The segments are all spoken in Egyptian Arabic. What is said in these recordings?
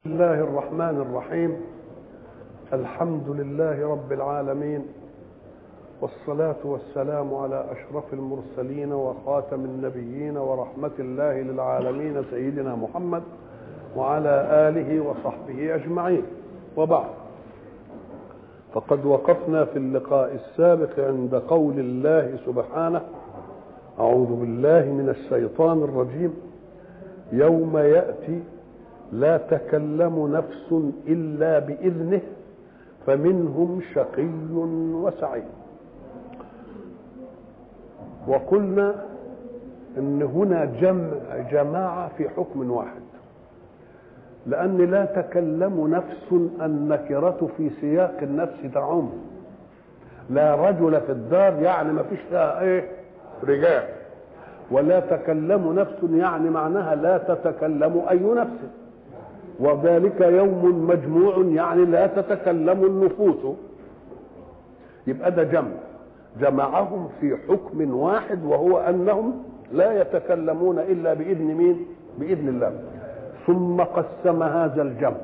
بسم الله الرحمن الرحيم الحمد لله رب العالمين والصلاة والسلام على أشرف المرسلين وخاتم النبيين ورحمة الله للعالمين سيدنا محمد وعلى آله وصحبه أجمعين وبعد فقد وقفنا في اللقاء السابق عند قول الله سبحانه أعوذ بالله من الشيطان الرجيم يوم يأتي لا تكلم نفس الا باذنه فمنهم شقي وسعيد وقلنا ان هنا جمع جماعه في حكم واحد لان لا تكلم نفس النكره في سياق النفس تعم لا رجل في الدار يعني ما فيش فيها ايه رجال ولا تكلم نفس يعني معناها لا تتكلم اي نفس وذلك يوم مجموع يعني لا تتكلم النفوس يبقى ده جمع جمعهم في حكم واحد وهو انهم لا يتكلمون الا باذن مين باذن الله ثم قسم هذا الجمع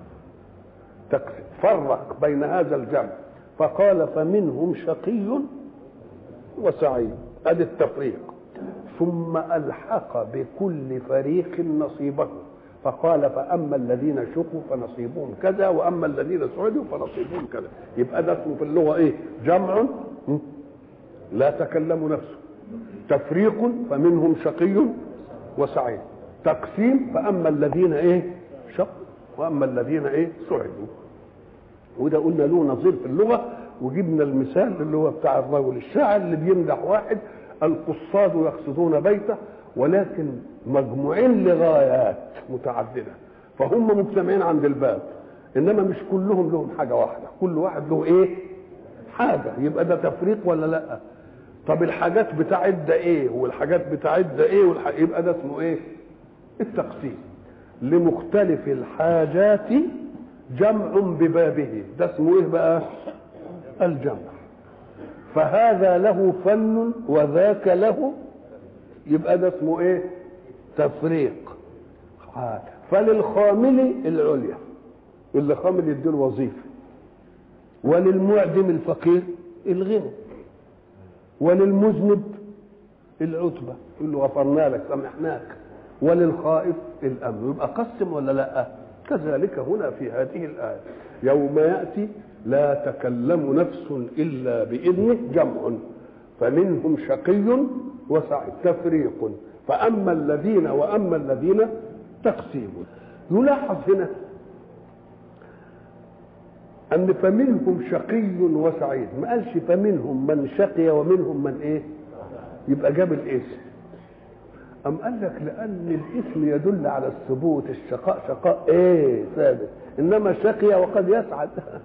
فرق بين هذا الجمع فقال فمنهم شقي وسعيد ادي التفريق ثم الحق بكل فريق نصيبه فقال فاما الذين شقوا فنصيبهم كذا واما الذين سعدوا فنصيبهم كذا يبقى ده اسمه في اللغه ايه جمع لا تكلم نفسه تفريق فمنهم شقي وسعيد تقسيم فاما الذين ايه شق واما الذين ايه سعدوا وده قلنا له نظير في اللغه وجبنا المثال اللي هو بتاع الرجل الشاعر اللي بيمدح واحد القصاد يقصدون بيته ولكن مجموعين لغايات متعدده فهم مجتمعين عند الباب انما مش كلهم لهم حاجه واحده كل واحد له ايه حاجه يبقى ده تفريق ولا لا طب الحاجات بتاعت ده ايه والحاجات بتاعت ده ايه والح... يبقى ده اسمه ايه التقسيم لمختلف الحاجات جمع ببابه ده اسمه ايه بقى الجمع فهذا له فن وذاك له يبقى ده اسمه ايه تفريق فللخامل العليا اللي خامل يديله وظيفه وللمعدم الفقير الغنى وللمذنب العتبة يقول له غفرنا لك سامحناك وللخائف الأمن يبقى قسم ولا لا كذلك هنا في هذه الآية يوم يأتي لا تكلم نفس إلا بإذنه جمع فمنهم شقي وسعيد تفريق فأما الذين وأما الذين تقسيم يلاحظ هنا أن فمنهم شقي وسعيد ما قالش فمنهم من شقي ومنهم من إيه يبقى جاب الاسم أم قال لك لأن الاسم يدل على الثبوت الشقاء شقاء إيه ثابت إنما شقي وقد يسعد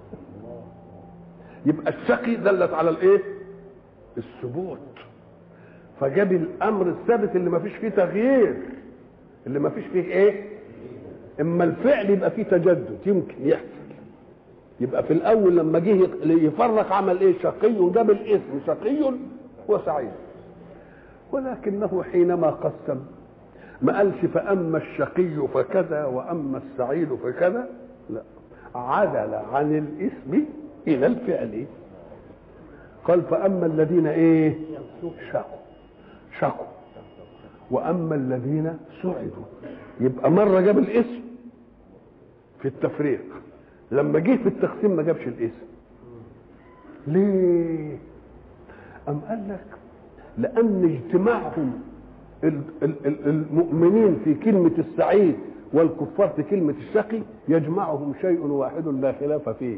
يبقى الشقي دلت على الإيه الثبوت فجاب الامر الثابت اللي ما فيش فيه تغيير اللي ما فيش فيه ايه اما الفعل يبقى فيه تجدد يمكن يحصل يبقى في الاول لما جه يفرق عمل ايه شقي جاب الاسم شقي وسعيد ولكنه حينما قسم ما قالش فاما الشقي فكذا واما السعيد فكذا لا عدل عن الاسم الى الفعل قال فاما الذين ايه شقوا شقوا واما الذين سعدوا يبقى مره جاب الاسم في التفريق لما جه في التقسيم ما جابش الاسم ليه ام قال لك لان اجتماعهم المؤمنين في كلمه السعيد والكفار في كلمه الشقي يجمعهم شيء واحد لا خلاف فيه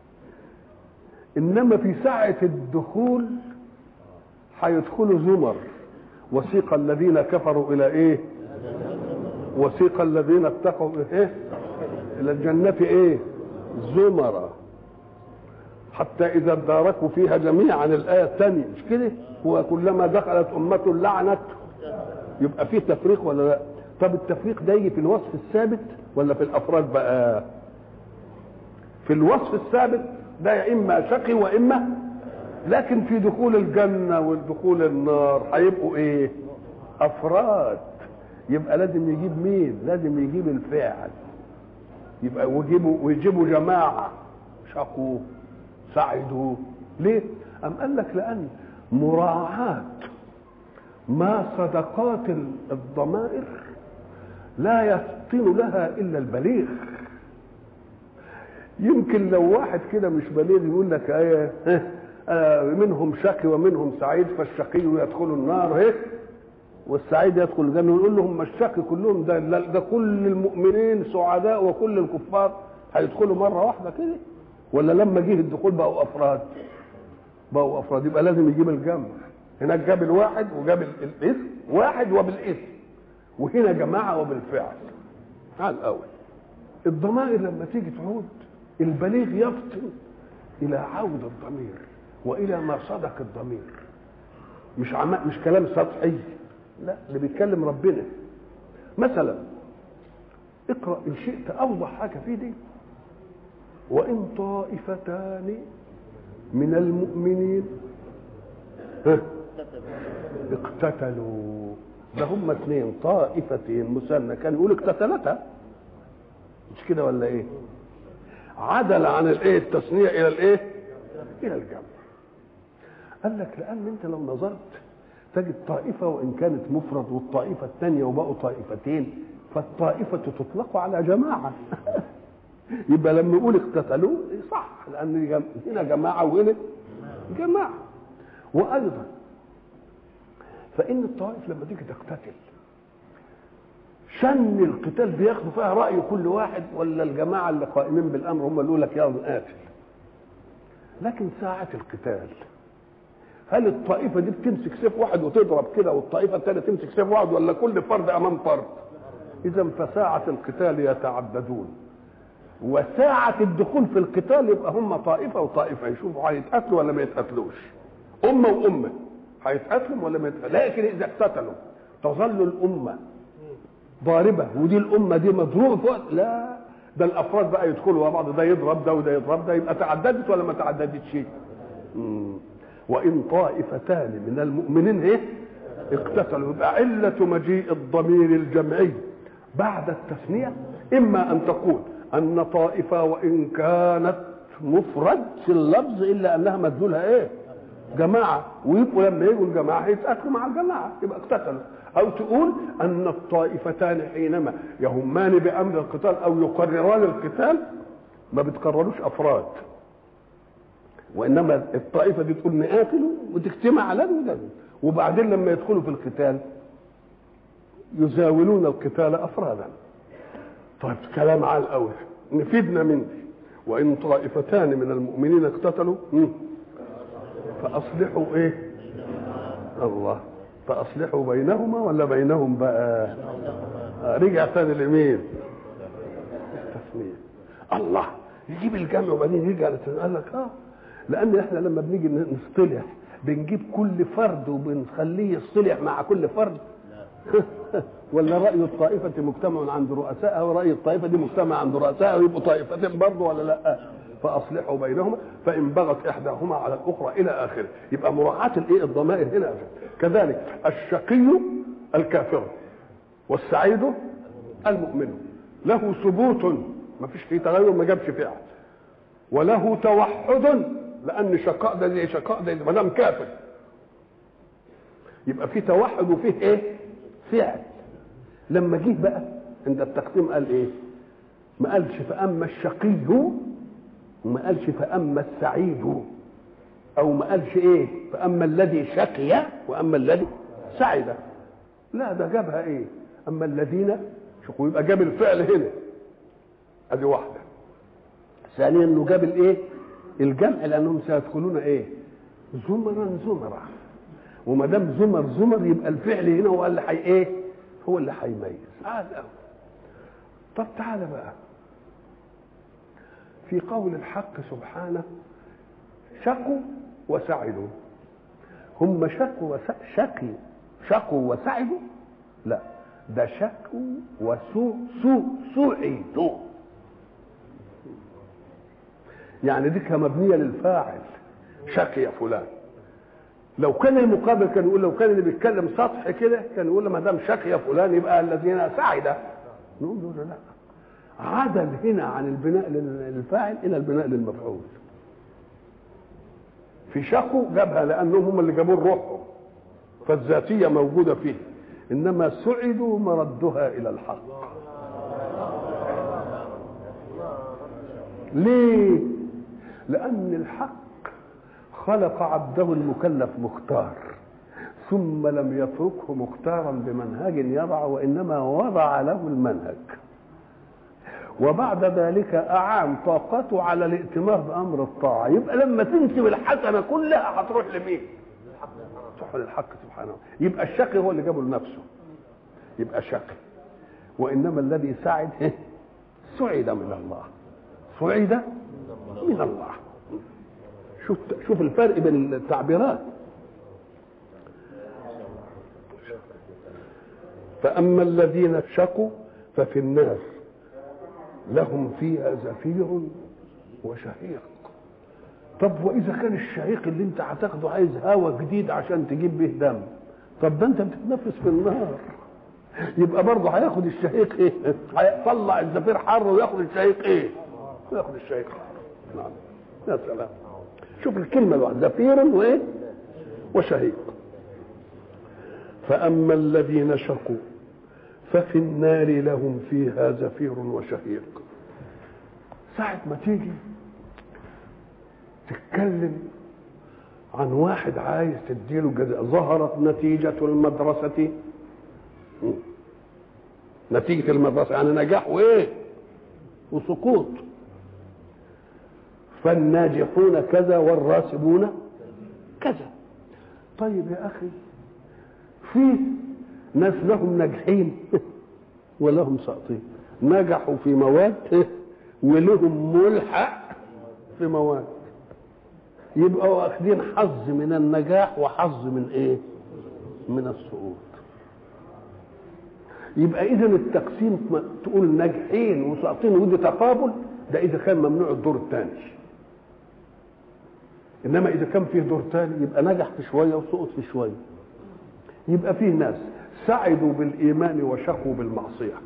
انما في ساعه الدخول هيدخلوا زمر وسيق الذين كفروا الى ايه وسيق الذين اتقوا ايه الى الجنة ايه زمرا حتى اذا اداركوا فيها جميعا الايه الثانيه مش كده وكلما دخلت امه لعنت يبقى في تفريق ولا لا طب التفريق ده يجي في الوصف الثابت ولا في الافراد بقى في الوصف الثابت ده يا اما شقي واما لكن في دخول الجنة والدخول النار هيبقوا ايه افراد يبقى لازم يجيب مين لازم يجيب الفاعل يبقى ويجيبوا ويجيبوا جماعه شقوا سعدوا ليه؟ أم قال لك لأن مراعاة ما صدقات الضمائر لا يفطن لها إلا البليغ يمكن لو واحد كده مش بليغ يقول لك ايه آه منهم شقي ومنهم سعيد فالشقي يدخل النار ايه والسعيد يدخل الجنه ويقول لهم الشقي كلهم ده ده كل المؤمنين سعداء وكل الكفار هيدخلوا مره واحده كده ولا لما جه الدخول بقوا افراد بقوا افراد يبقى لازم يجيب الجمع هناك جاب الواحد وجاب الاسم واحد وبالاسم وهنا جماعه وبالفعل على الاول الضمائر لما تيجي تعود البليغ يفطن الى عود الضمير والى ما صدق الضمير مش عم... مش كلام سطحي لا اللي بيتكلم ربنا مثلا اقرا ان شئت اوضح حاجه في دي وان طائفتان من المؤمنين ها اقتتلوا ده هم اثنين طائفتين مثنى كان يقول اقتتلتا مش كده ولا ايه عدل عن الايه التثنيه الى الايه الى الجمع قال لك لان انت لو نظرت تجد طائفه وان كانت مفرد والطائفه الثانيه وبقوا طائفتين فالطائفه تطلق على جماعه يبقى لما يقول اقتتلوا صح لان هنا جماعه وهنا جماعه وايضا فان الطوائف لما تيجي تقتتل شن القتال بياخدوا فيها راي كل واحد ولا الجماعه اللي قائمين بالامر هم اللي يقول لك يلا نقاتل لكن ساعه القتال هل الطائفه دي بتمسك سيف واحد وتضرب كده والطائفه الثانيه تمسك سيف واحد ولا كل فرد امام فرد اذا فساعه القتال يتعددون وساعة الدخول في القتال يبقى هم طائفة وطائفة يشوفوا هيتقتلوا ولا ما يتقتلوش أمة وأمة هيتقتلوا ولا ما يتقتلوا لكن إذا اقتتلوا تظل الأمة ضاربة ودي الأمة دي مضروبة في وقت لا ده الأفراد بقى يدخلوا مع بعض ده يضرب ده وده يضرب ده يبقى تعددت ولا ما تعددتش وإن طائفتان من المؤمنين إيه اقتتلوا يبقى علة مجيء الضمير الجمعي بعد التثنية إما أن تقول أن طائفة وإن كانت مفرد في اللفظ إلا أنها مدلولها إيه؟ جماعة ويبقوا لما يجوا الجماعة هيتأكلوا مع الجماعة يبقى اقتتلوا أو تقول أن الطائفتان حينما يهمان بأمر القتال أو يقرران القتال ما بتقرروش أفراد وإنما الطائفة دي تقول نقاتل وتجتمع على ده وبعدين لما يدخلوا في القتال يزاولون القتال أفرادا طيب كلام على الاول نفيدنا من دي وان طائفتان من المؤمنين اقتتلوا فاصلحوا ايه الله فاصلحوا بينهما ولا بينهم بقى رجع ثاني لمين التسميه الله يجيب الجمع وبعدين يرجع قال لك اه لان احنا لما بنيجي نصطلح بنجيب كل فرد وبنخليه يصطلح مع كل فرد ولا رأي الطائفة مجتمع عند رؤسائها ورأي الطائفة دي مجتمع عند رؤسائها ويبقوا طائفتين برضه ولا لا؟ فأصلحوا بينهما فإن بغت إحداهما على الأخرى إلى آخره يبقى مراعاة الإيه الضمائر هنا كذلك الشقي الكافر والسعيد المؤمن له ثبوت ما فيش فيه تغير ما جابش فعل وله توحد لأن شقاء ده زي شقاء ده ما دام كافر يبقى في توحد وفيه ايه؟ فعل لما جه بقى عند التقديم قال ايه ما قالش فاما الشقي وما قالش فاما السعيد او ما قالش ايه فاما الذي شقي واما الذي سعد لا ده جابها ايه اما الذين شقوا يبقى جاب الفعل هنا ادي واحده ثانيا انه جاب الايه الجمع لانهم سيدخلون ايه زمرا زمرا وما دام زمر زمر يبقى الفعل هنا هو اللي حي ايه هو اللي هيميز عاد قوي طب تعالى بقى في قول الحق سبحانه شقوا وسعدوا هم شقوا وس... شقي شقوا وسعدوا لا ده شقوا وسوء سوء سعدوا يعني دي مبنية للفاعل شقي فلان لو كان المقابل كان يقول لو كان اللي بيتكلم سطح كده كان يقول ما دام شقي فلان يبقى الذين سعد نقول له لا عدل هنا عن البناء للفاعل الى البناء للمفعول في شقوا جابها لانهم هم اللي جابوا روحهم فالذاتيه موجوده فيه انما سعدوا مردها الى الحق ليه لان الحق خلق عبده المكلف مختار ثم لم يتركه مختارا بمنهج يضع وانما وضع له المنهج وبعد ذلك اعان طاقته على الائتمار بامر الطاعه يبقى لما تنسب الحسنه كلها هتروح لمين تروح للحق سبحانه يبقى الشقي هو اللي جابه لنفسه يبقى شقي وانما الذي سعد سعد من الله سعد من الله شوف شوف الفرق بين التعبيرات فأما الذين شقوا ففي النار لهم فيها زفير وشهيق طب وإذا كان الشهيق اللي أنت هتاخده عايز هوا جديد عشان تجيب به دم طب ده أنت بتتنفس في النار يبقى برضه هياخد الشهيق ايه؟ هيطلع الزفير حر وياخد الشهيق ايه؟ وياخد الشهيق حر نعم يا سلام شوف الكلمة الواحدة زفير وايه؟ وشهيق فأما الذين شقوا ففي النار لهم فيها زفير وشهيق ساعة ما تيجي تتكلم عن واحد عايز تديله جزاء ظهرت نتيجة المدرسة نتيجة المدرسة يعني نجاح وإيه وسقوط فالناجحون كذا والراسبون كذا طيب يا أخي في ناس لهم ناجحين ولهم ساقطين نجحوا في مواد ولهم ملحق في مواد يبقوا واخدين حظ من النجاح وحظ من ايه من السقوط يبقى اذا التقسيم تقول ناجحين وساقطين ودي تقابل ده اذا كان ممنوع الدور الثاني انما اذا كان فيه دور ثاني يبقى نجح في شويه وسقط في شويه يبقى فيه ناس سعدوا بالايمان وشقوا بالمعصيه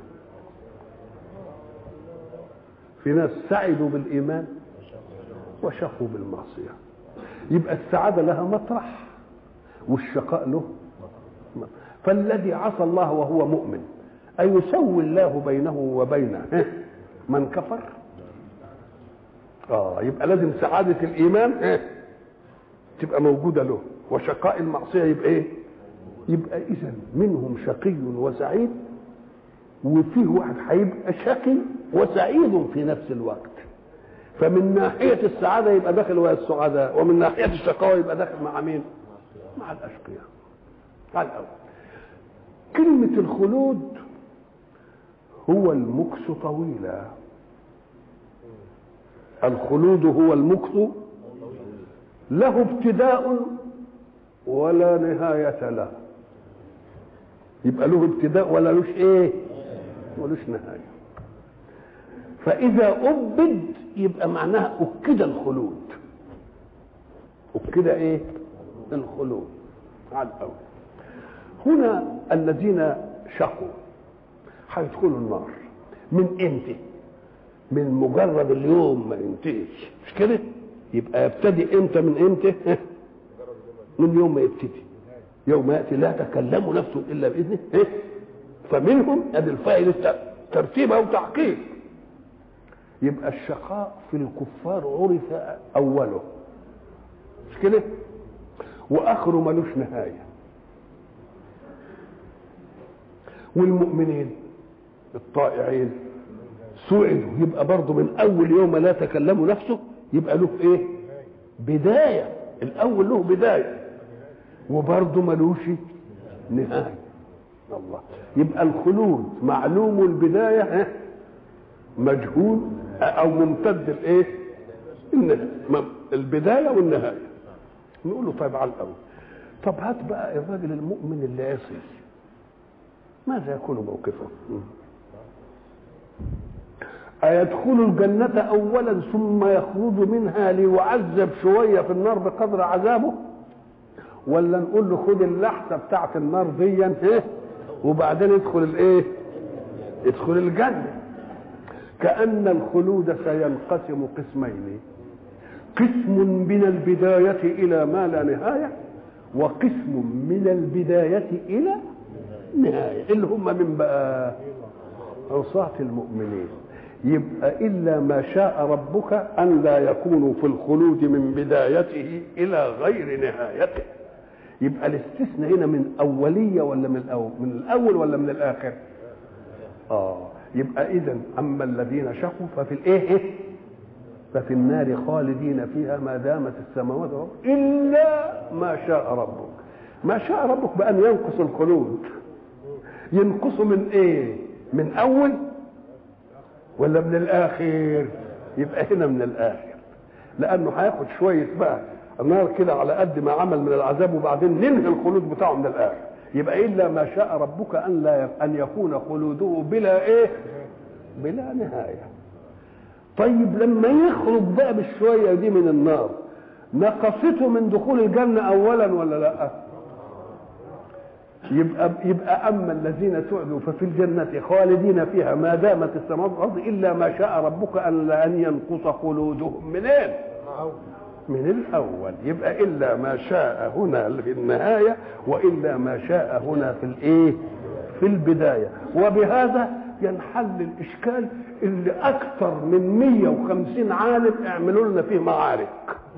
في ناس سعدوا بالايمان وشقوا بالمعصيه يبقى السعاده لها مطرح والشقاء له مطرح. فالذي عصى الله وهو مؤمن أيسوي الله بينه وبين من كفر اه يبقى لازم سعادة الإيمان تبقى موجودة له وشقاء المعصية يبقى ايه يبقى إذا منهم شقي وسعيد وفيه واحد هيبقى شقي وسعيد في نفس الوقت فمن ناحية السعادة يبقى داخل ويا السعداء ومن ناحية الشقاوة يبقى داخل مع مين؟ مع الأشقياء على الأول كلمة الخلود هو المكث طويلا الخلود هو المكث له ابتداء ولا نهاية له يبقى له ابتداء ولا لوش ايه ولوش نهاية فإذا أبد يبقى معناها أكد الخلود أكد ايه الخلود على الأول هنا الذين شقوا هيدخلوا النار من امتى من مجرد اليوم ما ينتهيش مش كده يبقى يبتدي امتى من امتى من يوم ما يبتدي يوم ياتي لا تكلم نفس الا باذنه فمنهم ادي الفاعل ترتيب او تعقيب يبقى الشقاء في الكفار عرف اوله مش كده واخره ملوش نهايه والمؤمنين الطائعين سعدوا يبقى برضه من اول يوم لا تكلموا نفسه يبقى له ايه بدايه الاول له بدايه وبرضه ملوش نهايه الله يبقى الخلود معلوم البدايه مجهول او ممتد الايه البدايه والنهايه نقول له طيب على الاول طب هات بقى الراجل المؤمن اللي عصي ماذا يكون موقفه أيدخل الجنة أولا ثم يخرج منها ليعذب شوية في النار بقدر عذابه ولا نقول له خد اللحسة بتاعت النار ديا ايه وبعدين ادخل الايه ادخل الجنة كأن الخلود سينقسم قسمين قسم من البداية إلى ما لا نهاية وقسم من البداية إلى نهاية اللي هم من بقى عصاة المؤمنين يبقى إلا ما شاء ربك أن لا يكونوا في الخلود من بدايته إلى غير نهايته يبقى الاستثناء هنا من أولية ولا من الأول من الأول ولا من الآخر آه يبقى إذا أما الذين شقوا ففي الإيه ففي النار خالدين فيها ما دامت السماوات والأرض إلا ما شاء ربك ما شاء ربك بأن ينقص الخلود ينقص من إيه من أول ولا من الآخر يبقى هنا من الآخر لأنه هياخد شوية بقى النار كده على قد ما عمل من العذاب وبعدين ننهي الخلود بتاعه من الآخر يبقى إلا ما شاء ربك أن لا أن يكون خلوده بلا إيه بلا نهاية طيب لما يخرج بقى بالشوية دي من النار نقصته من دخول الجنة أولا ولا لا يبقى يبقى أما الذين سعدوا ففي الجنة خالدين فيها ما دامت السماوات والأرض إلا ما شاء ربك أن لا أن ينقص خلودهم منين؟ من الأول يبقى إلا ما شاء هنا في النهاية وإلا ما شاء هنا في الإيه؟ في البداية وبهذا ينحل الإشكال اللي أكثر من 150 عالم اعملوا لنا فيه معارك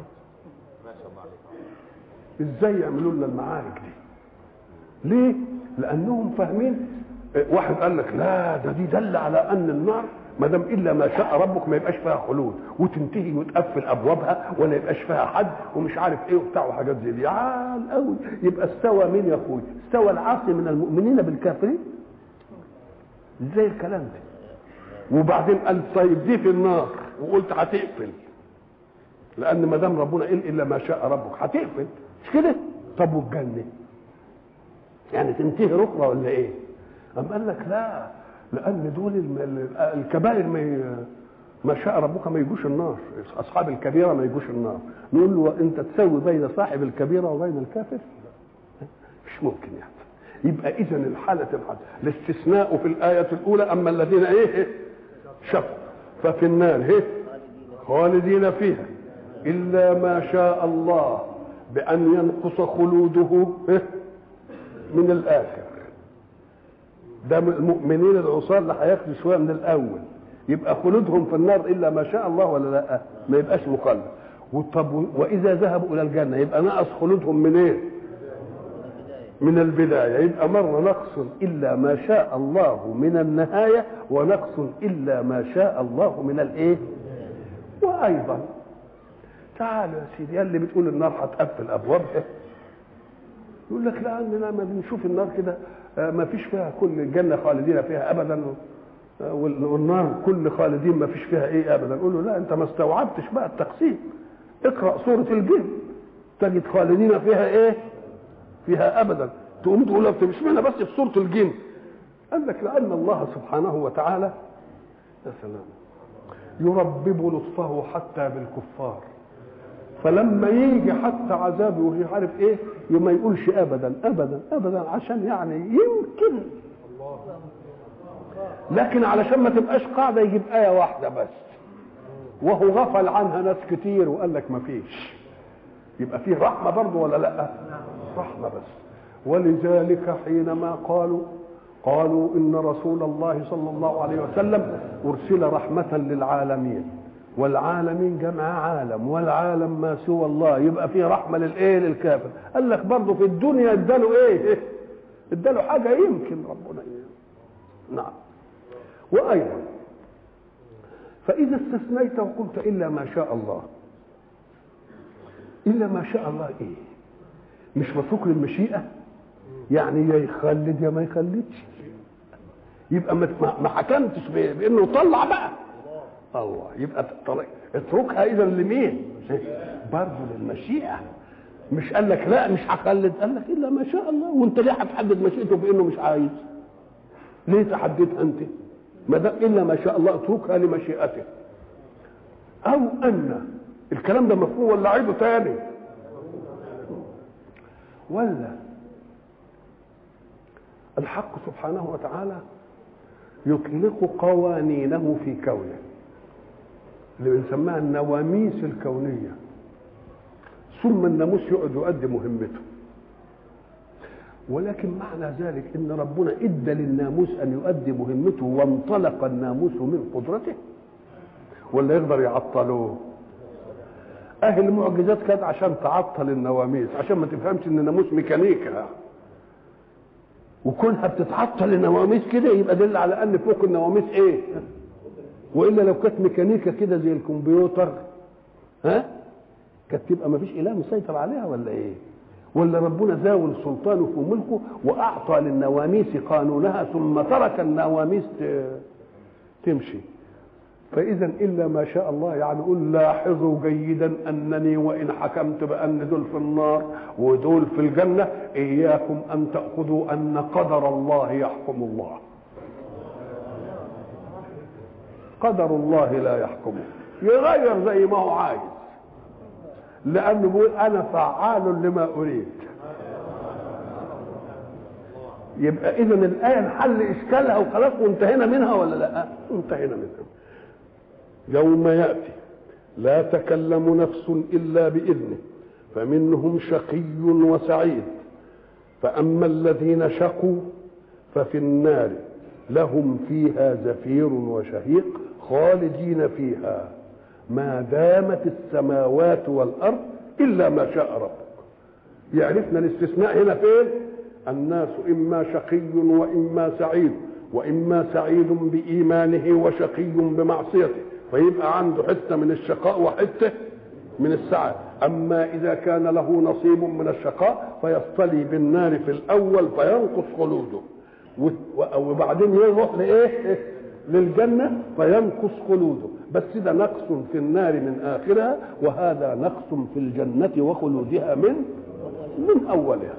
ازاي يعملوا لنا المعارك دي ليه لانهم فاهمين واحد قال لك لا ده دي دل على ان النار ما دام الا ما شاء ربك ما يبقاش فيها خلود وتنتهي وتقفل ابوابها ولا يبقاش فيها حد ومش عارف ايه وبتاع وحاجات زي دي عال قوي يبقى استوى مين يا اخوي؟ استوى العاصي من المؤمنين بالكافرين ازاي الكلام ده؟ وبعدين قال طيب دي في النار وقلت هتقفل لان ما دام ربنا قال الا ما شاء ربك هتقفل مش كده؟ طب والجنه؟ يعني تنتهي ركبه ولا ايه؟ أم قال لك لا لأن دول الكبائر ما ما شاء ربك ما يجوش النار أصحاب الكبيرة ما يجوش النار نقول له أنت تسوي بين صاحب الكبيرة وبين الكافر مش ممكن يعني يبقى إذا الحالة الحالة الاستثناء في الآية الأولى أما الذين إيه شقوا ففي النار إيه خالدين فيها إلا ما شاء الله بأن ينقص خلوده إيه من الآخر ده المؤمنين العصاة اللي هياخدوا شويه من الاول يبقى خلودهم في النار الا ما شاء الله ولا لا ما يبقاش مقلد وطب واذا ذهبوا الى الجنه يبقى نقص خلودهم من ايه من البدايه يبقى مره نقص الا ما شاء الله من النهايه ونقص الا ما شاء الله من الايه وايضا تعالوا يا سيدي اللي بتقول النار هتقفل ابوابها يقول لك لا اننا ما بنشوف النار كده ما فيش فيها كل الجنه خالدين فيها ابدا والنار كل خالدين ما فيش فيها ايه ابدا قول له لا انت ما استوعبتش بقى التقسيم اقرا سوره الجن تجد خالدين فيها ايه فيها ابدا تقوم تقول لك مش معنى بس في سوره الجن قال لك لان الله سبحانه وتعالى يا سلام يربب لطفه حتى بالكفار فلما يجي حتى عذابه وهي عارف ايه ما يقولش ابدا ابدا ابدا عشان يعني يمكن لكن علشان ما تبقاش قاعده يجيب ايه واحده بس وهو غفل عنها ناس كتير وقال لك ما فيش يبقى فيه رحمه برضه ولا لا رحمه بس ولذلك حينما قالوا قالوا ان رسول الله صلى الله عليه وسلم ارسل رحمه للعالمين والعالمين جمع عالم والعالم ما سوى الله يبقى فيه رحمه للايه للكافر قال لك برضه في الدنيا اداله ايه اداله حاجه يمكن ربنا إيه؟ نعم وايضا فاذا استثنيت وقلت الا ما شاء الله الا ما شاء الله ايه مش متروك للمشيئه يعني يا يخلد يا ما يخلدش يبقى ما حكمتش بانه طلع بقى الله يبقى اتركها اذا لمين برضه للمشيئه مش قال لك لا مش هخلد قال لك الا ما شاء الله وانت ليه هتحدد مشيئته بانه مش عايز ليه تحددها انت ما دام الا ما شاء الله اتركها لمشيئته او ان الكلام ده مفهوم ولا عيبه تاني ولا الحق سبحانه وتعالى يطلق قوانينه في كونه اللي بنسميها النواميس الكونية ثم الناموس يقعد يؤدي مهمته ولكن معنى ذلك ان ربنا ادى للناموس ان يؤدي مهمته وانطلق الناموس من قدرته ولا يقدر يعطلوه اهل المعجزات كانت عشان تعطل النواميس عشان ما تفهمش ان الناموس ميكانيكا وكونها بتتعطل النواميس كده يبقى دل على ان فوق النواميس ايه والا لو كانت ميكانيكا كده زي الكمبيوتر ها كانت تبقى ما فيش اله مسيطر عليها ولا ايه ولا ربنا زاول سلطانه في ملكه واعطى للنواميس قانونها ثم ترك النواميس تمشي فاذا الا ما شاء الله يعني قل لاحظوا جيدا انني وان حكمت بان دول في النار ودول في الجنه اياكم ان تاخذوا ان قدر الله يحكم الله قدر الله لا يحكمه يغير زي ما هو عايز لانه بيقول انا فعال لما اريد يبقى اذا الايه انحل اشكالها وخلاص وانتهينا منها ولا لا انتهينا منها يوم ياتي لا تكلم نفس الا باذنه فمنهم شقي وسعيد فاما الذين شقوا ففي النار لهم فيها زفير وشهيق خالدين فيها ما دامت السماوات والارض الا ما شاء ربك يعرفنا الاستثناء هنا فين الناس اما شقي واما سعيد واما سعيد بايمانه وشقي بمعصيته فيبقى عنده حته من الشقاء وحته من السعه اما اذا كان له نصيب من الشقاء فيصطلي بالنار في الاول فينقص خلوده وبعدين يروح لايه للجنه فينقص خلوده بس ده نقص في النار من اخرها وهذا نقص في الجنه وخلودها من من اولها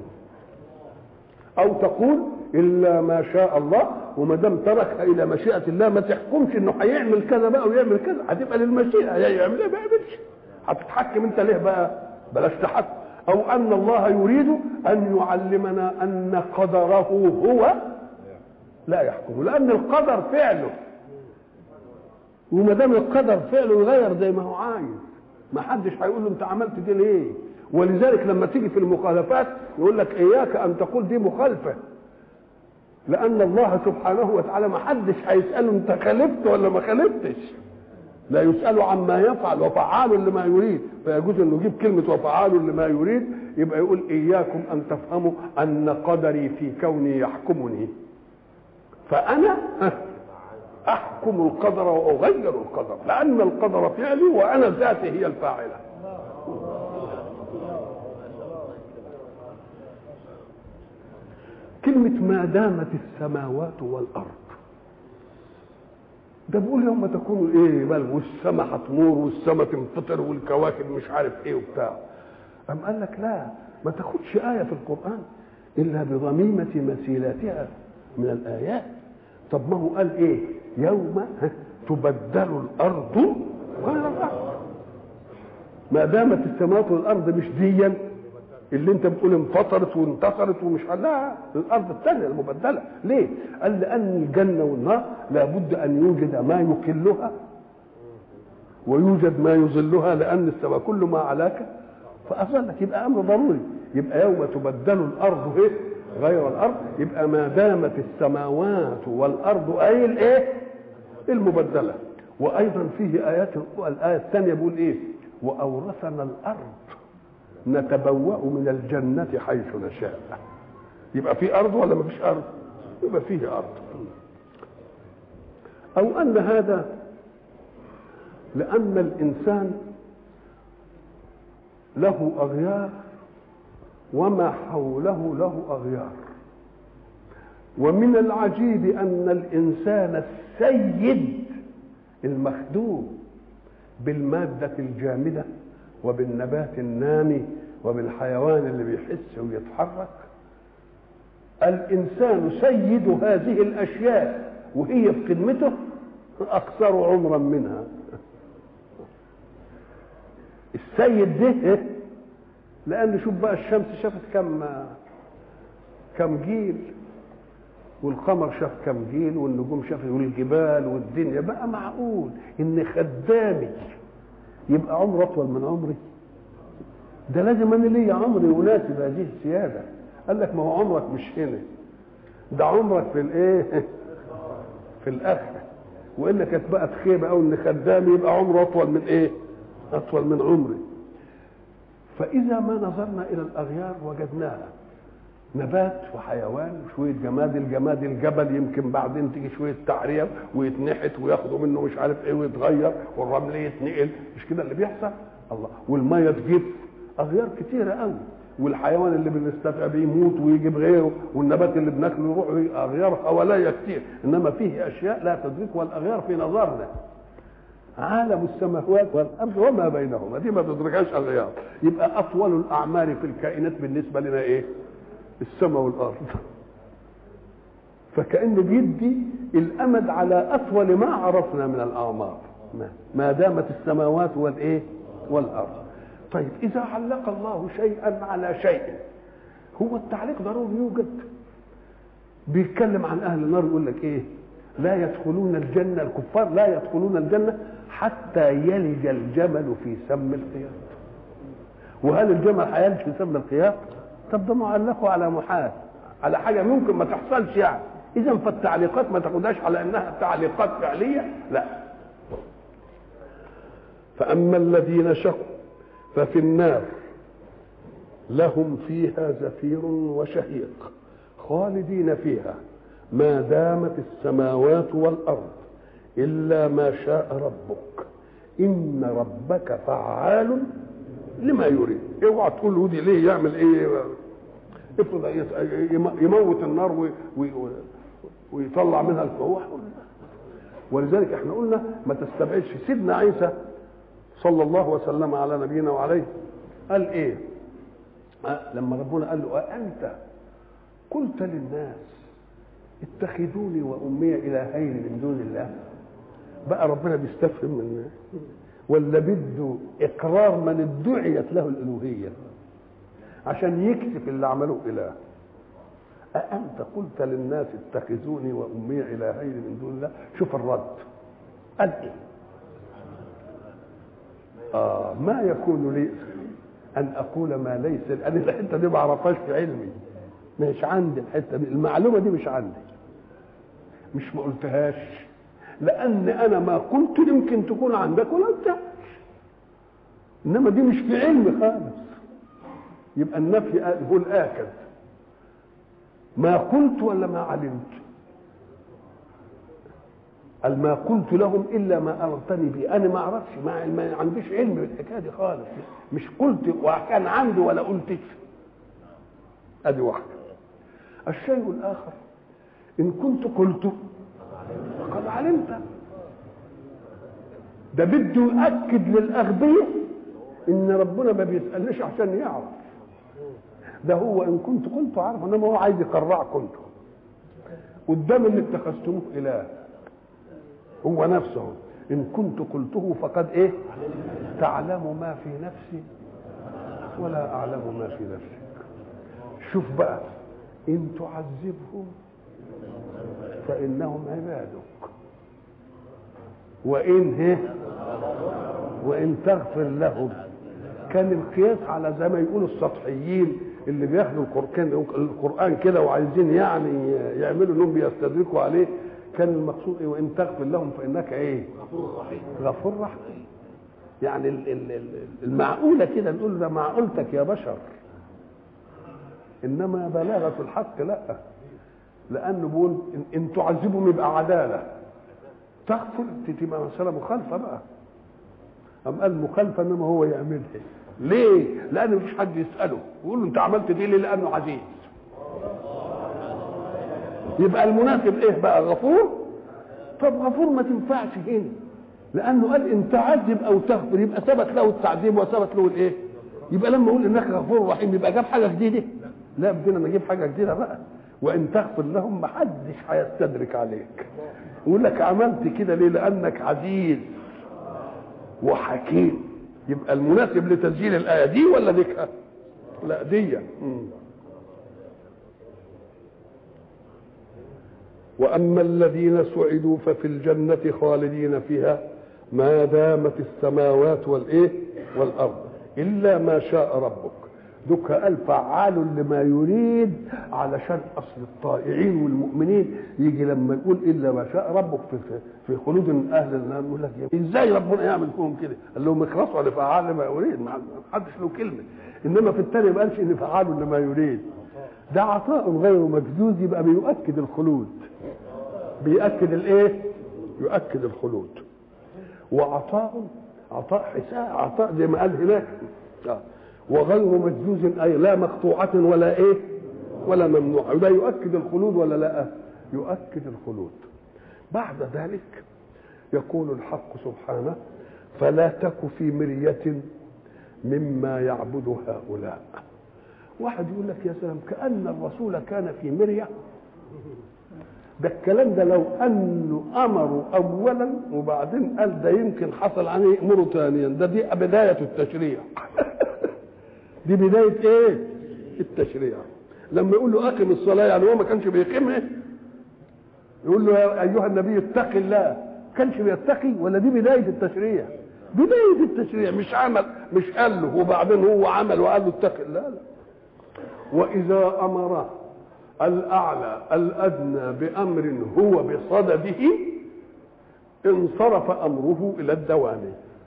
او تقول الا ما شاء الله وما دام تركها الى مشيئه الله ما تحكمش انه هيعمل كذا بقى ويعمل كذا هتبقى للمشيئه يعمل ايه ما يعملش هتتحكم انت ليه بقى بلاش تحكم او ان الله يريد ان يعلمنا ان قدره هو لا يحكم لان القدر فعله وما دام القدر فعله يغير زي ما هو عايز ما حدش هيقول له انت عملت دي ليه ولذلك لما تيجي في المخالفات يقول لك اياك ان تقول دي مخالفه لان الله سبحانه وتعالى ما حدش هيساله انت خالفت ولا ما خالفتش لا يسأل عما يفعل وفعال لما يريد فيجوز انه يجيب كلمة وفعال لما يريد يبقى يقول إياكم أن تفهموا أن قدري في كوني يحكمني فأنا أحكم القدر وأغير القدر لأن القدر فعلي وأنا ذاتي هي الفاعلة كلمة ما دامت السماوات والأرض ده بيقول يوم تكون ايه بل والسماء هتمور والسماء تنفطر والكواكب مش عارف ايه وبتاع أم قال لك لا ما تاخدش آية في القرآن إلا بضميمة مثيلاتها من الآيات طب ما هو قال إيه يوم تبدل الأرض غير الأرض ما دامت السماوات والأرض مش ديا اللي انت بتقول انفطرت وانتصرت ومش لا الارض الثانيه المبدله ليه؟ قال لان الجنه والنار لابد ان يوجد ما يكلها ويوجد ما يظلها لان السماء كل ما علاك فاظلك يبقى امر ضروري يبقى يوم تبدل الارض ايه؟ غير الارض يبقى ما دامت السماوات والارض اي الايه؟ المبدله وايضا فيه ايات الايه الثانيه بيقول ايه؟ واورثنا الارض نتبوأ من الجنة حيث نشاء يبقى في أرض ولا ما فيش أرض يبقى فيه أرض أو أن هذا لأن الإنسان له أغيار وما حوله له أغيار ومن العجيب أن الإنسان السيد المخدوم بالمادة الجامدة وبالنبات النامي وبالحيوان اللي بيحس ويتحرك الانسان سيد هذه الاشياء وهي في خدمته اكثر عمرا منها السيد ده لان شوف بقى الشمس شافت كم كم جيل والقمر شاف كم جيل والنجوم شاف والجبال والدنيا بقى معقول ان خدامي يبقى عمره اطول من عمري ده لازم انا ليا عمر يناسب هذه السياده قال لك ما هو عمرك مش هنا ده عمرك في الايه في الاخره والا كانت بقت خيبه قوي ان خدامي يبقى عمره اطول من ايه اطول من عمري فاذا ما نظرنا الى الاغيار وجدناها نبات وحيوان وشويه جماد الجماد الجبل يمكن بعدين تيجي شويه تعريه ويتنحت وياخدوا منه مش عارف ايه ويتغير والرمل يتنقل مش كده اللي بيحصل الله والميه تجف اغيار كتيره قوي والحيوان اللي بنستفع بيه يموت ويجيب غيره والنبات اللي بناكله يروح اغيار حواليا كتير انما فيه اشياء لا تدركها الاغيار في نظرنا عالم السماوات والارض وما بينهما دي ما تدركهاش اغيار يبقى اطول الاعمال في الكائنات بالنسبه لنا ايه السماء والارض فكانه بيدي الامد على اطول ما عرفنا من الاعمار ما دامت السماوات والايه والارض طيب اذا علق الله شيئا على شيء هو التعليق ضروري يوجد بيتكلم عن اهل النار يقول لك ايه لا يدخلون الجنه الكفار لا يدخلون الجنه حتى يلج الجمل في سم الخياط وهل الجمل هيلج في سم الخياط طب ده معلقه على محال على حاجه ممكن ما تحصلش يعني اذا فالتعليقات ما تاخدهاش على انها تعليقات فعليه لا فاما الذين شقوا ففي النار لهم فيها زفير وشهيق خالدين فيها ما دامت السماوات والارض الا ما شاء ربك ان ربك فعال لما يريد اوعى تقول ودي ليه يعمل ايه افرض يموت النار ويطلع منها الفوح ولذلك احنا قلنا ما تستبعدش سيدنا عيسى صلى الله وسلم على نبينا وعليه قال ايه لما ربنا قال له أأنت قلت للناس اتخذوني وأمي إلهين من دون الله بقى ربنا بيستفهم من ولا بده إقرار من ادعيت له الألوهية عشان يكشف اللي عملوه إله أأنت قلت للناس اتخذوني وأمي إلهين من دون الله شوف الرد قال إيه آه ما يكون لي أن أقول ما ليس أنا الحتة دي ما أعرفهاش في علمي مش عندي الحتة دي المعلومة دي مش عندي مش ما قلتهاش لأن أنا ما قلت يمكن تكون عندك ولا قلتهاش إنما دي مش في علمي خالص يبقى النفي هو الآكد ما قلت ولا ما علمت قال ما قلت لهم الا ما امرتني به انا ما اعرفش ما, ما عنديش علم بالحكايه دي خالص مش قلت وكان عندي ولا قلتش ادي واحده الشيء الاخر ان كنت قلته فقد علمت ده بده يؤكد للاغبياء ان ربنا ما بيسالناش عشان يعرف ده هو ان كنت قلت عارف انما هو عايز يقرعكم قدام اللي اتخذتموه اله هو نفسه ان كنت قلته فقد ايه تعلم ما في نفسي ولا اعلم ما في نفسك شوف بقى ان تعذبهم فانهم عبادك وان هي وان تغفر لهم كان القياس على زي ما يقولوا السطحيين اللي بياخدوا القرآن القرآن كده وعايزين يعني يعملوا انهم بيستدركوا عليه كان المقصود ايه وان تغفر لهم فانك ايه غفور رحيم غفور رحيم يعني المعقولة كده نقول ده معقولتك يا بشر انما بلاغة الحق لا لانه بيقول ان تعذبهم يبقى عدالة تغفر تبقى مسألة مخالفة بقى أم قال مخالفة انما هو يعملها ليه؟ لأن مفيش حد يسأله يقول له أنت عملت دي ليه؟ لأنه عزيز يبقى المناسب ايه بقى غفور طب غفور ما تنفعش هنا لانه قال ان تعذب او تغفر يبقى ثبت له التعذيب وثبت له الايه يبقى لما اقول انك غفور رحيم يبقى جاب حاجه جديده لا بدنا نجيب حاجه جديده بقى وان تغفر لهم ما حدش هيستدرك عليك يقول لك عملت كده ليه لانك عزيز وحكيم يبقى المناسب لتسجيل الايه دي ولا ديكها لا دي واما الذين سعدوا ففي الجنه خالدين فيها ما دامت السماوات والايه والارض الا ما شاء ربك دوك قال فعال لما يريد علشان اصل الطائعين والمؤمنين يجي لما يقول الا ما شاء ربك في في, في خلود اهل النار يقول لك ازاي ربنا يعمل فيهم كده؟ قال لهم اخلصوا على فعال لما يريد ما حدش له كلمه انما في الثاني ما قالش ان فعال لما يريد ده عطاء غير مجدود يبقى بيؤكد الخلود بيؤكد الايه؟ يؤكد الخلود وعطاء عطاء حساب عطاء زي ما قال هناك آه. وغير مجزوز اي لا مقطوعة ولا ايه ولا ممنوعة يبقى يؤكد الخلود ولا لا يؤكد الخلود بعد ذلك يقول الحق سبحانه فلا تك في مرية مما يعبد هؤلاء واحد يقول لك يا سلام كأن الرسول كان في مرية ده الكلام ده لو انه امروا اولا وبعدين قال ده يمكن حصل عليه امره ثانيا ده دي بدايه التشريع دي بدايه ايه التشريع لما يقول له اقم الصلاه يعني هو ما كانش بيقيمها يقول له يا ايها النبي اتق الله كانش بيتقي ولا دي بدايه التشريع بدايه التشريع مش عمل مش قال له وبعدين هو عمل وقال له اتق الله لا واذا امره الأعلى الأدنى بأمر هو بصدده انصرف أمره إلى الدوام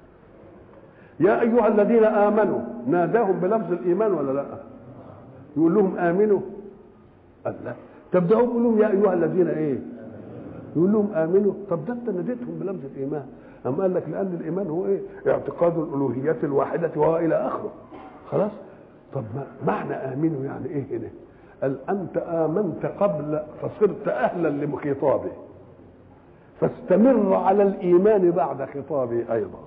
يا أيها الذين آمنوا ناداهم بلفظ الإيمان ولا لا يقول لهم آمنوا قال لا طب ده يقول لهم يا أيها الذين إيه يقول لهم آمنوا طب ده أنت ناديتهم بلفظ الإيمان أما قال لك لأن الإيمان هو إيه اعتقاد الألوهية الواحدة وهو إلى آخره خلاص طب ما معنى آمنوا يعني إيه هنا قال أنت آمنت قبل فصرت أهلا لخطابه فاستمر على الإيمان بعد خطابه أيضا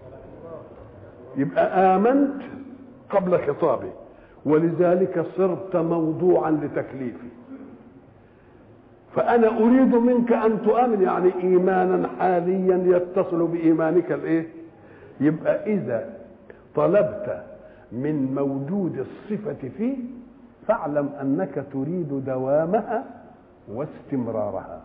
يبقى آمنت قبل خطابه ولذلك صرت موضوعا لتكليفي فأنا أريد منك أن تؤمن يعني إيمانا حاليا يتصل بإيمانك الإيه؟ يبقى إذا طلبت من موجود الصفة فيه فاعلم انك تريد دوامها واستمرارها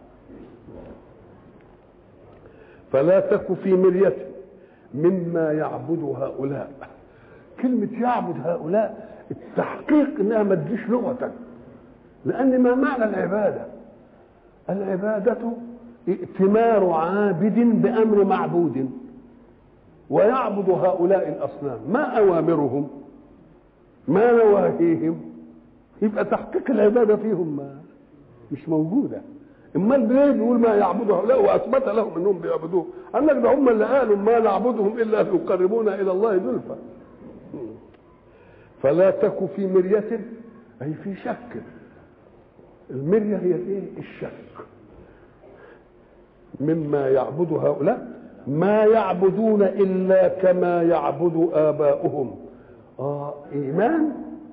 فلا تك في مرية مما يعبد هؤلاء كلمة يعبد هؤلاء التحقيق انها ما تجيش لغة لان ما معنى العبادة العبادة ائتمار عابد بأمر معبود ويعبد هؤلاء الأصنام ما أوامرهم ما نواهيهم يبقى تحقيق العبادة فيهم ما مش موجودة اما ليه بيقول ما يعبده هؤلاء واثبت لهم انهم بيعبدوه قال لك ده هم اللي قالوا ما نعبدهم الا ليقربونا الى الله زلفى فلا تك في مرية اي في شك المرية هي الايه الشك مما يعبد هؤلاء ما يعبدون الا كما يعبد اباؤهم اه ايمان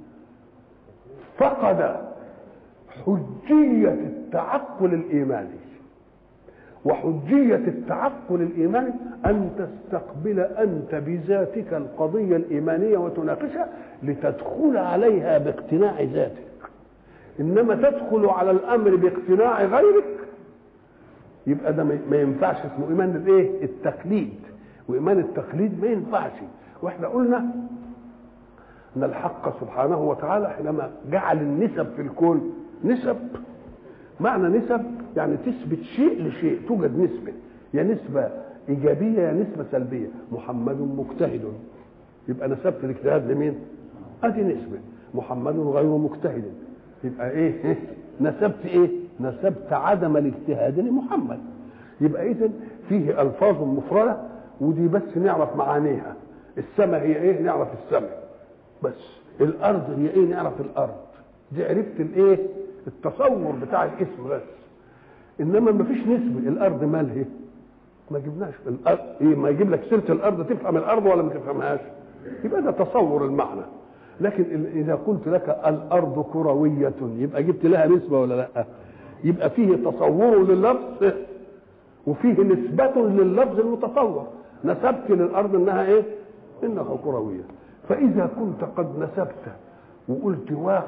فقد حجية التعقل الإيماني وحجية التعقل الإيماني أن تستقبل أنت بذاتك القضية الإيمانية وتناقشها لتدخل عليها باقتناع ذاتك إنما تدخل على الأمر باقتناع غيرك يبقى ده ما ينفعش اسمه إيمان الإيه؟ التقليد وإيمان التقليد ما ينفعش وإحنا قلنا ان الحق سبحانه وتعالى حينما جعل النسب في الكون نسب معنى نسب يعني تثبت شيء لشيء توجد نسبه يا نسبه ايجابيه يا نسبه سلبيه محمد مجتهد يبقى نسبت الاجتهاد لمين ادي نسبه محمد غير مجتهد يبقى ايه نسبت ايه نسبت عدم الاجتهاد لمحمد يبقى اذا فيه الفاظ مفرده ودي بس نعرف معانيها السماء هي ايه نعرف السماء بس الارض هي ايه نعرف الارض دي عرفت الايه التصور بتاع الاسم بس انما ما فيش نسبه الارض مالها ما جبناش الارض ايه ما يجيب لك سيره الارض تفهم الارض ولا ما تفهمهاش يبقى ده تصور المعنى لكن اذا قلت لك الارض كرويه يبقى جبت لها نسبه ولا لا يبقى فيه تصور لللفظ وفيه نسبة لللفظ المتصور نسبت للأرض إنها إيه؟ إنها كروية فإذا كنت قد نسبت وقلت واقع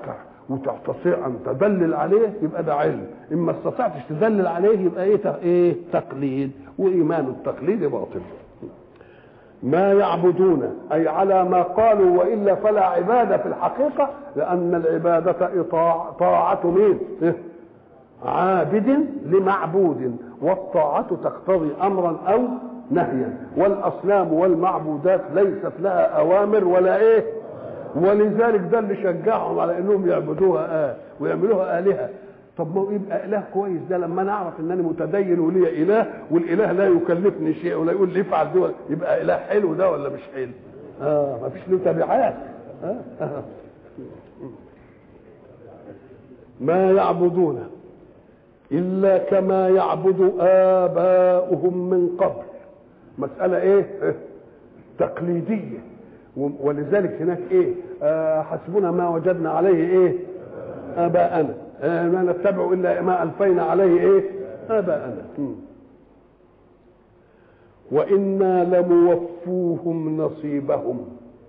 وتستطيع ان تدلل عليه يبقى ده علم اما استطعتش تدلل عليه يبقى ايه ايه تقليد وايمان التقليد باطل ما يعبدون اي على ما قالوا والا فلا عباده في الحقيقه لان العباده إطاع طاعه مين إيه؟ عابد لمعبود والطاعه تقتضي امرا او نهيا والاصنام والمعبودات ليست لها اوامر ولا ايه ولذلك ده اللي شجعهم على انهم يعبدوها آه ويعملوها الهه طب ما هو يبقى اله كويس ده لما نعرف انني متدين ولي اله والاله لا يكلفني شيء ولا يقول لي افعل دي يبقى اله حلو ده ولا مش حلو؟ اه ما فيش له تبعات آه. آه. ما يعبدون الا كما يعبد اباؤهم من قبل مساله ايه؟ تقليديه ولذلك هناك ايه؟ آه حسبنا ما وجدنا عليه ايه؟ اباءنا ما نتبع الا ما الفينا عليه ايه اباءنا وانا لموفوهم نصيبهم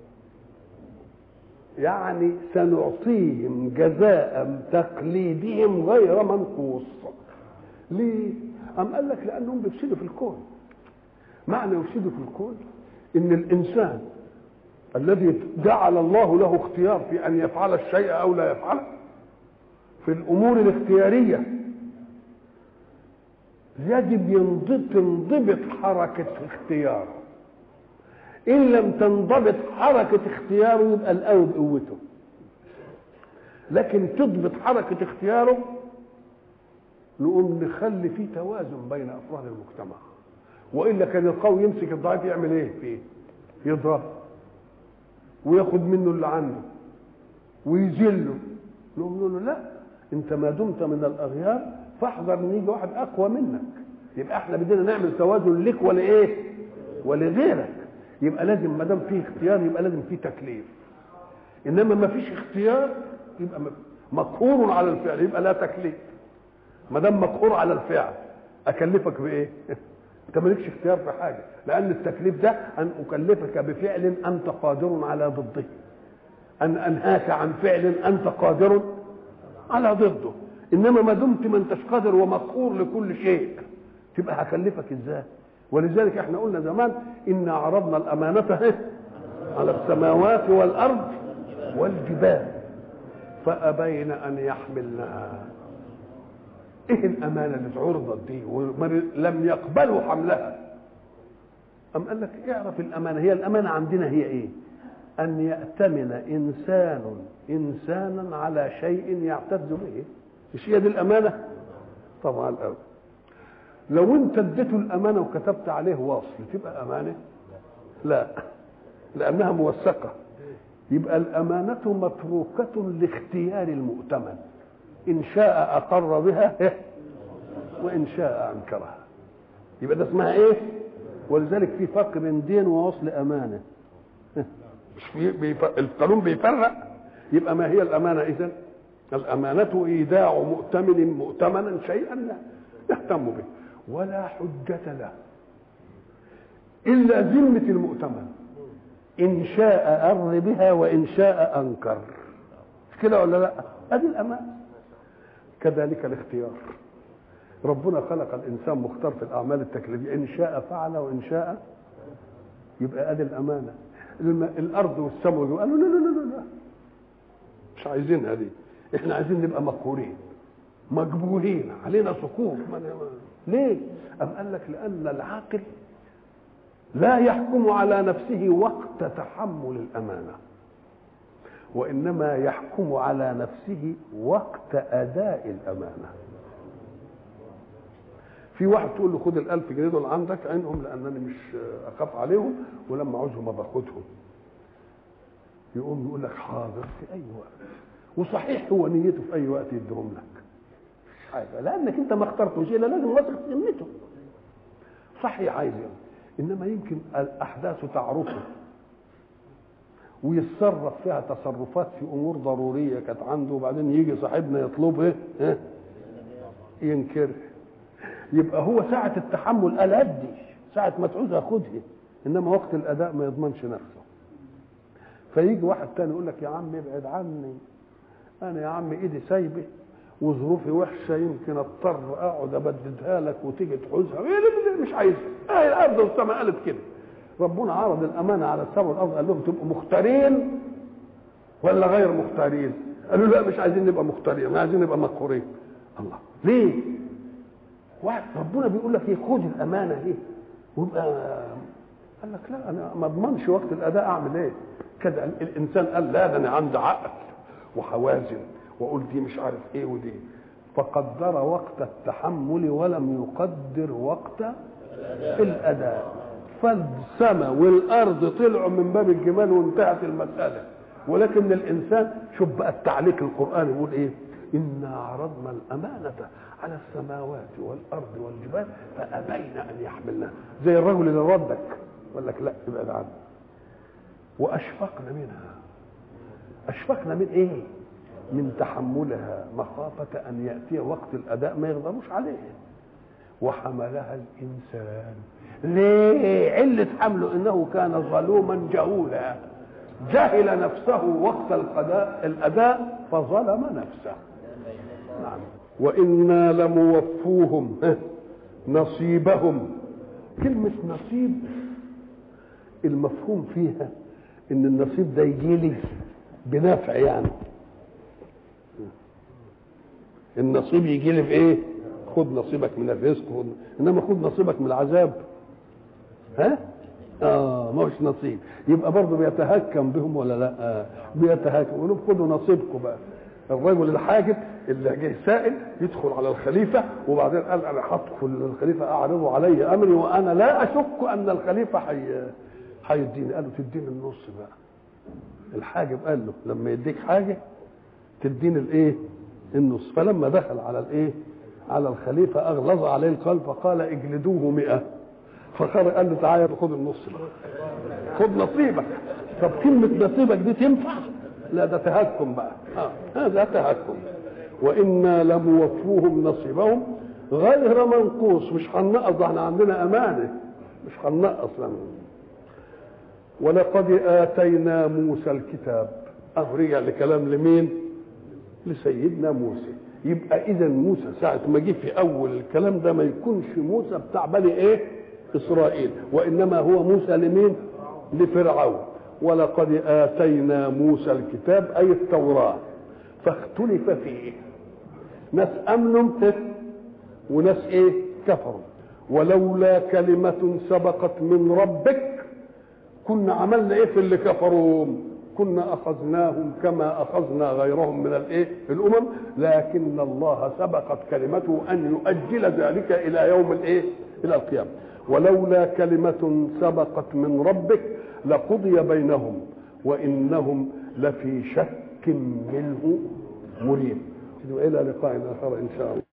يعني سنعطيهم جزاء تقليدهم غير منقوص ليه أم قال لك لأنهم بيفسدوا في الكون معنى يفسدوا في الكون إن الإنسان الذي جعل الله له اختيار في أن يفعل الشيء أو لا يفعله في الامور الاختياريه يجب تنضبط حركه اختياره ان لم تنضبط حركه اختياره يبقى القوي بقوته لكن تضبط حركه اختياره نقوم نخلي فيه توازن بين افراد المجتمع والا كان القوي يمسك الضعيف يعمل ايه فيه يضرب وياخد منه اللي عنده ويذله نقول له لا انت ما دمت من الاغيار فاحذر ان يجي واحد اقوى منك يبقى احنا بدنا نعمل توازن لك ولايه ولغيرك يبقى لازم ما دام فيه اختيار يبقى لازم فيه تكليف انما ما فيش اختيار يبقى مقهور على الفعل يبقى لا تكليف ما دام مقهور على الفعل اكلفك بايه انت مالكش اختيار في حاجه لان التكليف ده ان اكلفك بفعل انت قادر على ضده ان انهاك عن فعل انت قادر على ضده انما ما دمت ما انتش قادر ومقهور لكل شيء تبقى هكلفك ازاي ولذلك احنا قلنا زمان ان عرضنا الامانه على السماوات والارض والجبال فابين ان يحملنها ايه الامانه اللي اتعرضت دي ولم يقبلوا حملها ام قال لك اعرف الامانه هي الامانه عندنا هي ايه ان ياتمن انسان انسانا على شيء يعتز به مش هي دي الامانه طبعا الأول. لو انت اديته الامانه وكتبت عليه وصل تبقى امانه لا لانها موثقه يبقى الامانه متروكه لاختيار المؤتمن ان شاء اقر بها وان شاء انكرها يبقى ده اسمها ايه ولذلك في فرق بين دين ووصل امانه مش في بيف... القانون بيفرق يبقى ما هي الامانه اذا الامانه ايداع مؤتمن مؤتمنا شيئا يهتم به ولا حجة له إلا ذمة المؤتمن إن شاء أر بها وإن شاء أنكر كده ولا لا هذه الأمانة كذلك الاختيار ربنا خلق الإنسان مختار في الأعمال التكليفية إن شاء فعل وإن شاء يبقى ادي الأمانة الأرض والسماء قالوا لا لا لا لا مش عايزين هذه احنا عايزين نبقى مقهورين مجبورين علينا سقوط ليه؟ أم قال لك لأن العاقل لا يحكم على نفسه وقت تحمل الأمانة وإنما يحكم على نفسه وقت أداء الأمانة في واحد تقول له خد الألف جنيه دول عندك عينهم لأنني مش أخاف عليهم ولما عاوزهم باخدهم يقوم يقول لك حاضر في أي وقت وصحيح هو نيته في أي وقت يديهم لك حاجه لانك انت ما اخترتوش الا لازم واثق في ذمته صحيح عايز يعني. انما يمكن الاحداث تعرفه ويتصرف فيها تصرفات في امور ضروريه كانت عنده وبعدين يجي صاحبنا يطلبها إيه؟ ينكر يبقى هو ساعة التحمل قال أدي ساعة ما تعوز أخدها إنما وقت الأداء ما يضمنش نفسه فيجي واحد تاني يقول لك يا عم ابعد عني انا يا عم ايدي سايبه وظروفي وحشه يمكن اضطر اقعد ابددها لك وتيجي تعوزها مش عايزها اهي الارض والسماء قالت كده ربنا عرض الامانه على السماء والارض قال لهم تبقوا مختارين ولا غير مختارين قالوا لا مش عايزين نبقى مختارين عايزين نبقى مقهورين الله ليه واحد ربنا بيقول لك ايه خد الامانه ايه ويبقى قال لك لا انا ما اضمنش وقت الاداء اعمل ايه كده الانسان قال لا ده انا عندي عقل وحوازن واقول دي مش عارف ايه ودي فقدر وقت التحمل ولم يقدر وقت الاداء فالسماء والارض طلعوا من باب الجمال وانتهت المساله ولكن الانسان شوف بقى التعليق القراني يقول ايه انا عرضنا الامانه على السماوات والارض والجبال فابين ان يحملنها زي الرجل اللي ردك يقول لك لا ابعد عنه واشفقنا منها اشفقنا من ايه من تحملها مخافة أن يأتي وقت الأداء ما يقدروش عليه وحملها الإنسان ليه علة حمله إنه كان ظلوما جهولا جهل نفسه وقت القضاء الأداء فظلم نفسه نعم وإنا لموفوهم نصيبهم كلمة نصيب المفهوم فيها إن النصيب ده يجي لي بنفع يعني النصيب يجي لي بايه خد نصيبك من الرزق خد انما خد نصيبك من العذاب ها اه ما هوش نصيب يبقى برضه بيتهكم بهم ولا لا آه. بيتهكم يقولوا خدوا نصيبكم بقى الرجل الحاجب اللي جه سائل يدخل على الخليفه وبعدين قال انا هدخل الخليفه اعرضه علي امري وانا لا اشك ان الخليفه حي هيديني قال له تديني النص بقى الحاجب قال له لما يديك حاجه تديني الايه النص فلما دخل على الايه على الخليفه اغلظ عليه القلب فقال اجلدوه مئة فخرج قال له تعالى خد النص بقى خد نصيبك طب كلمه نصيبك دي تنفع لا ده تهكم بقى آه. هذا تهكم وانا لموفوهم نصيبهم غير منقوص مش هننقص احنا عندنا امانه مش هننقص ولقد اتينا موسى الكتاب اهو رجع لكلام لمين لسيدنا موسى يبقى اذا موسى ساعه ما جه في اول الكلام ده ما يكونش موسى بتاع بني ايه اسرائيل وانما هو موسى لمين لفرعون ولقد اتينا موسى الكتاب اي التوراه فاختلف فيه ناس امنوا وناس ايه كفروا ولولا كلمة سبقت من ربك كنا عملنا ايه في اللي كفروا كنا اخذناهم كما اخذنا غيرهم من الايه الامم لكن الله سبقت كلمته ان يؤجل ذلك الى يوم الايه الى القيامه ولولا كلمه سبقت من ربك لقضي بينهم وانهم لفي شك منه مريب الى لقاء اخر ان شاء الله